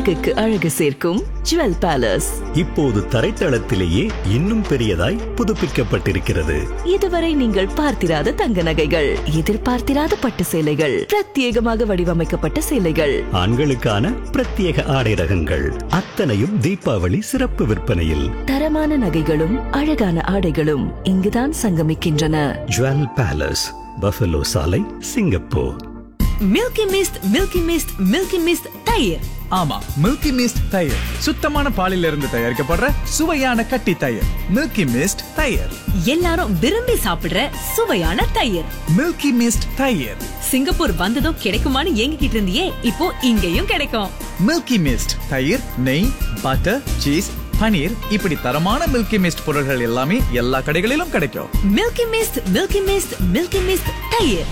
அழகுக்கு அழகு சேர்க்கும் ஜுவல் பேலஸ் இப்போது தரைத்தளத்திலேயே இன்னும் பெரியதாய் புதுப்பிக்கப்பட்டிருக்கிறது இதுவரை நீங்கள் பார்த்திராத தங்க நகைகள் எதிர்பார்த்திராத பட்டு சேலைகள் பிரத்யேகமாக வடிவமைக்கப்பட்ட சேலைகள் ஆண்களுக்கான பிரத்யேக ஆடை ரகங்கள் அத்தனையும் தீபாவளி சிறப்பு விற்பனையில் தரமான நகைகளும் அழகான ஆடைகளும் இங்குதான் சங்கமிக்கின்றன ஜுவல் பேலஸ் பஃபலோ சாலை Singapore milky mist milky mist milky mist தயிர் ஆமா மில்கி மிஸ்ட் தயிர் சுத்தமான பாலில் இருந்து தயாரிக்கப்படுற சுவையான கட்டி தயிர் மில்கி மிஸ்ட் தயிர் எல்லாரும் விரும்பி சாப்பிடுற சுவையான தயிர் மில்கி மிஸ்ட் தயிர் சிங்கப்பூர் வந்ததும் கிடைக்குமான்னு ஏங்கிக்கிட்டு இருந்தியே இப்போ இங்கேயும் கிடைக்கும் மில்கி மிஸ்ட் தயிர் நெய் பட்டர் சீஸ் பனீர் இப்படி தரமான மில்கி மிஸ்ட் பொருட்கள் எல்லாமே எல்லா கடைகளிலும் கிடைக்கும் milky mist milky mist milky mist தயிர்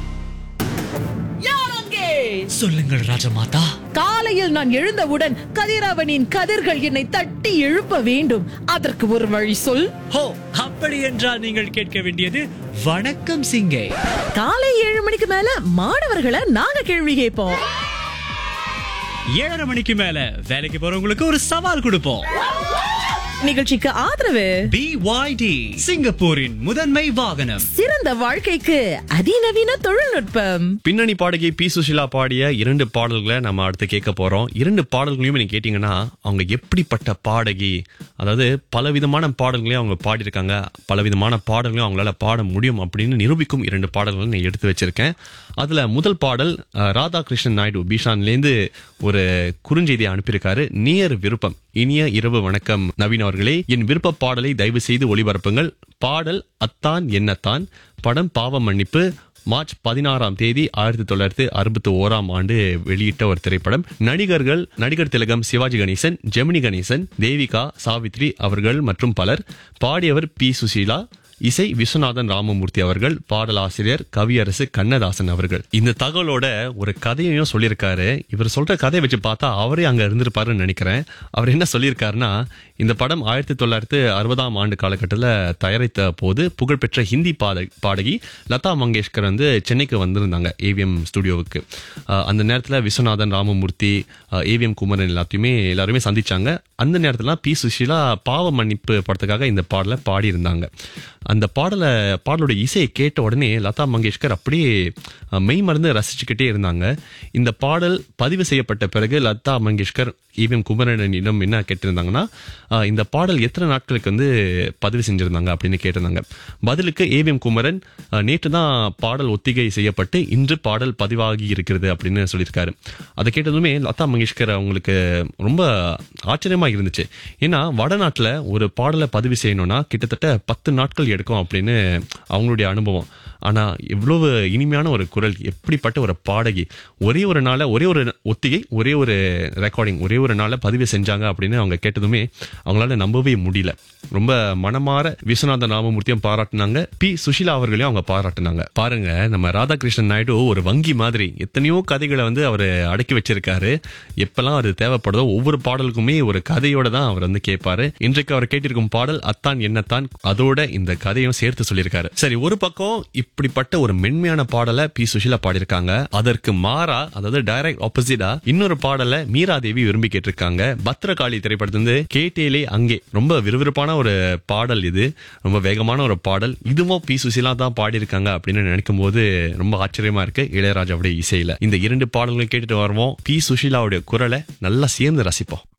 சொல்லுங்கள் ராஜமாதா காலையில் நான் எழுந்தவுடன் கதிரவனின் கதிர்கள் என்னை தட்டி எழுப்ப வேண்டும் அதற்கு ஒரு வழி சொல் ஹோ அப்படி என்றால் நீங்கள் கேட்க வேண்டியது வணக்கம் சிங்கே காலை ஏழு மணிக்கு மேல மாணவர்களை நாங்க கேள்வி கேட்போம் ஏழரை மணிக்கு மேல வேலைக்கு போறவங்களுக்கு ஒரு சவால் கொடுப்போம் நிகழ்ச்சிக்கு ஆதரவு பிஒய்டி சிங்கப்பூரின் முதன்மை வாகனம் சிறந்த வாழ்க்கைக்கு அதிநவீன தொழில்நுட்பம் பின்னணி பாடகி பி சுஷிலா பாடிய இரண்டு பாடல்களை நம்ம அடுத்து கேட்க போறோம் இரண்டு பாடல்களையும் நீங்க கேட்டீங்கன்னா அவங்க எப்படிப்பட்ட பாடகி அதாவது பலவிதமான பாடல்களையும் அவங்க பாடியிருக்காங்க பலவிதமான பாடல்களையும் அவங்களால பாட முடியும் அப்படின்னு நிரூபிக்கும் இரண்டு பாடல்களை நான் எடுத்து வச்சிருக்கேன் அதுல முதல் பாடல் அஹ், ராதாகிருஷ்ணன் நாயுடு பீஷான்லேருந்து ஒரு குறுஞ்செய்தியை அனுப்பியிருக்காரு நேர் விருப்பம் இனிய இரவு வணக்கம் நவீன் அவர்களே என் விருப்ப பாடலை தயவு செய்து ஒளிபரப்புங்கள் பாடல் அத்தான் என்னத்தான் படம் பாவ மன்னிப்பு மார்ச் பதினாறாம் தேதி ஆயிரத்தி தொள்ளாயிரத்தி அறுபத்தி ஓராம் ஆண்டு வெளியிட்ட ஒரு திரைப்படம் நடிகர்கள் நடிகர் திலகம் சிவாஜி கணேசன் ஜெமினி கணேசன் தேவிகா சாவித்ரி அவர்கள் மற்றும் பலர் பாடியவர் பி சுசீலா இசை விஸ்வநாதன் ராமமூர்த்தி அவர்கள் பாடலாசிரியர் கவியரசு கண்ணதாசன் அவர்கள் இந்த தகவலோட ஒரு கதையையும் சொல்லியிருக்காரு இவர் சொல்ற கதையை வச்சு பார்த்தா அவரே அங்க இருந்திருப்பாருன்னு நினைக்கிறேன் அவர் என்ன சொல்லியிருக்காருன்னா இந்த படம் ஆயிரத்தி தொள்ளாயிரத்தி அறுபதாம் ஆண்டு காலகட்டத்தில் தயாரித்த போது புகழ்பெற்ற ஹிந்தி பாட பாடகி லதா மங்கேஷ்கர் வந்து சென்னைக்கு வந்திருந்தாங்க ஏவிஎம் ஸ்டுடியோவுக்கு அஹ் அந்த நேரத்தில் விஸ்வநாதன் ராமமூர்த்தி ஏவிஎம் குமரன் எல்லாத்தையுமே எல்லாருமே சந்திச்சாங்க அந்த நேரத்துல பி சுஷீலா பாவ மன்னிப்பு படத்துக்காக இந்த பாடலை பாடியிருந்தாங்க அந்த பாடலை பாடலோட இசையை கேட்ட உடனே லதா மங்கேஷ்கர் அப்படியே அஹ், மெய் மறந்து ரசிச்சுக்கிட்டே இருந்தாங்க இந்த பாடல் பதிவு செய்யப்பட்ட பிறகு லதா மங்கேஷ்கர் ஈவிஎம் குமரனிடம் என்ன கேட்டிருந்தாங்கன்னா அஹ், இந்த பாடல் எத்தனை நாட்களுக்கு வந்து பதிவு செஞ்சிருந்தாங்க அப்படின்னு கேட்டிருந்தாங்க பதிலுக்கு ஏவிஎம் குமரன் அஹ், நேற்று தான் பாடல் ஒத்திகை செய்யப்பட்டு இன்று பாடல் பதிவாகி இருக்கிறது அப்படின்னு சொல்லியிருக்காரு அதை கேட்டதுமே லதா மங்கேஷ்கர் அவங்களுக்கு ரொம்ப ஆச்சரியமா இருந்துச்சு ஏன்னா வடநாட்டுல ஒரு பாடலை பதிவு செய்யணும்னா கிட்டத்தட்ட பத்து நாட்கள் எடுக்கும் அப்படின்னு அவங்களுடைய அனுபவம் ஆனா இவ்வளவு இனிமையான ஒரு குரல் எப்படிப்பட்ட ஒரு பாடகி ஒரே ஒரு நாள ஒரே ஒரு ஒத்திகை ஒரே ஒரு ரெக்கார்டிங் ஒரே ஒரு நாள பதிவு செஞ்சாங்க அப்படின்னு அவங்க கேட்டதுமே அவங்களால நம்பவே முடியல ரொம்ப மனமாற விஸ்வநாதன் ராமமூர்த்தியும் பாராட்டினாங்க பி சுஷிலா அவர்களையும் அவங்க பாராட்டினாங்க பாருங்க நம்ம ராதாகிருஷ்ணன் நாயுடு ஒரு வங்கி மாதிரி எத்தனையோ கதைகளை வந்து அவர் அடக்கி வச்சிருக்காரு எப்பெல்லாம் அது தேவைப்படுதோ ஒவ்வொரு பாடலுக்குமே ஒரு கதையோட தான் அவர் வந்து கேட்பாரு இன்றைக்கு அவர் கேட்டிருக்கும் பாடல் அத்தான் என்னத்தான் அதோட இந்த கதையும் சேர்த்து சொல்லியிருக்காரு சரி ஒரு பக்கம் இப்படிப்பட்ட ஒரு மென்மையான பாடலை பி சுஷிலா பாடியிருக்காங்க அதற்கு மாறா அதாவது டைரக்ட் ஆப்போசிட்டா இன்னொரு பாடலை மீரா தேவி விரும்பி கேட்டிருக்காங்க பத்ரகாளி திரைப்படத்திலிருந்து கேட்டேலே அங்கே ரொம்ப விறுவிறுப்பான ஒரு பாடல் இது ரொம்ப வேகமான ஒரு பாடல் இதுவும் பி சுஷிலா தான் பாடியிருக்காங்க அப்படின்னு நினைக்கும் போது ரொம்ப ஆச்சரியமா இருக்கு இளையராஜாவுடைய இசையில இந்த இரண்டு பாடல்களை கேட்டுட்டு வருவோம் பி சுஷிலாவுடைய குரலை நல்லா சேர்ந்து ரசிப்போம்